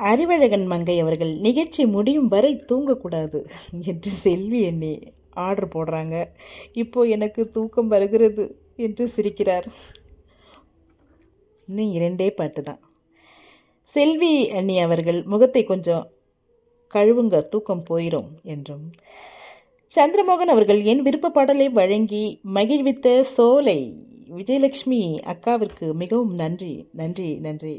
அறிவழகன் மங்கை அவர்கள் நிகழ்ச்சி முடியும் வரை தூங்கக்கூடாது என்று செல்வி என்னை ஆர்டர் போடுறாங்க இப்போ எனக்கு தூக்கம் வருகிறது என்று சிரிக்கிறார் இன்னும் இரண்டே பாட்டு தான் செல்வி அண்ணி அவர்கள் முகத்தை கொஞ்சம் கழுவுங்க தூக்கம் போயிடும் என்றும் சந்திரமோகன் அவர்கள் என் விருப்ப பாடலை வழங்கி மகிழ்வித்த சோலை விஜயலட்சுமி அக்காவிற்கு மிகவும் நன்றி நன்றி நன்றி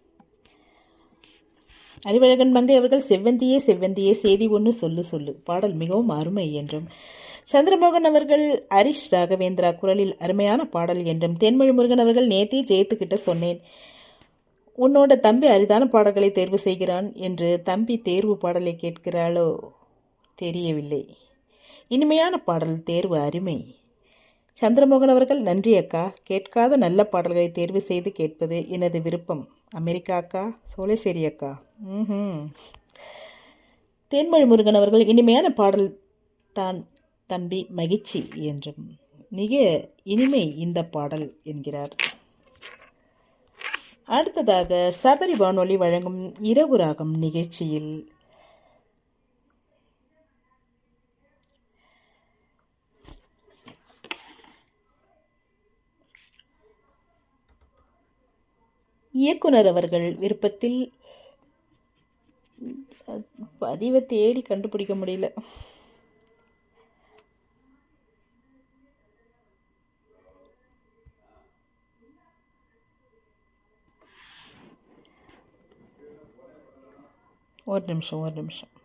அறிவழகன் மங்கை அவர்கள் செவ்வந்தியே செவ்வந்தியே செய்தி ஒன்று சொல்லு சொல்லு பாடல் மிகவும் அருமை என்றும் சந்திரமோகன் அவர்கள் ஹரிஷ் ராகவேந்திரா குரலில் அருமையான பாடல் என்றும் தென்மொழி முருகன் அவர்கள் நேத்தே ஜெயத்துக்கிட்ட சொன்னேன் உன்னோட தம்பி அரிதான பாடல்களை தேர்வு செய்கிறான் என்று தம்பி தேர்வு பாடலை கேட்கிறாளோ தெரியவில்லை இனிமையான பாடல் தேர்வு அருமை சந்திரமோகன் அவர்கள் நன்றி அக்கா கேட்காத நல்ல பாடல்களை தேர்வு செய்து கேட்பது எனது விருப்பம் அமெரிக்கா அக்கா சோலைசேரி அக்கா ம் தேன்மொழி முருகன் அவர்கள் இனிமையான பாடல் தான் தம்பி மகிழ்ச்சி என்றும் மிக இனிமை இந்த பாடல் என்கிறார் அடுத்ததாக சபரி வானொலி வழங்கும் இரவு ராகம் நிகழ்ச்சியில் இயக்குனர் அவர்கள் விருப்பத்தில் பதிவை தேடி கண்டுபிடிக்க முடியல ஒரு நிமிஷம் ஒரு நிமிஷம்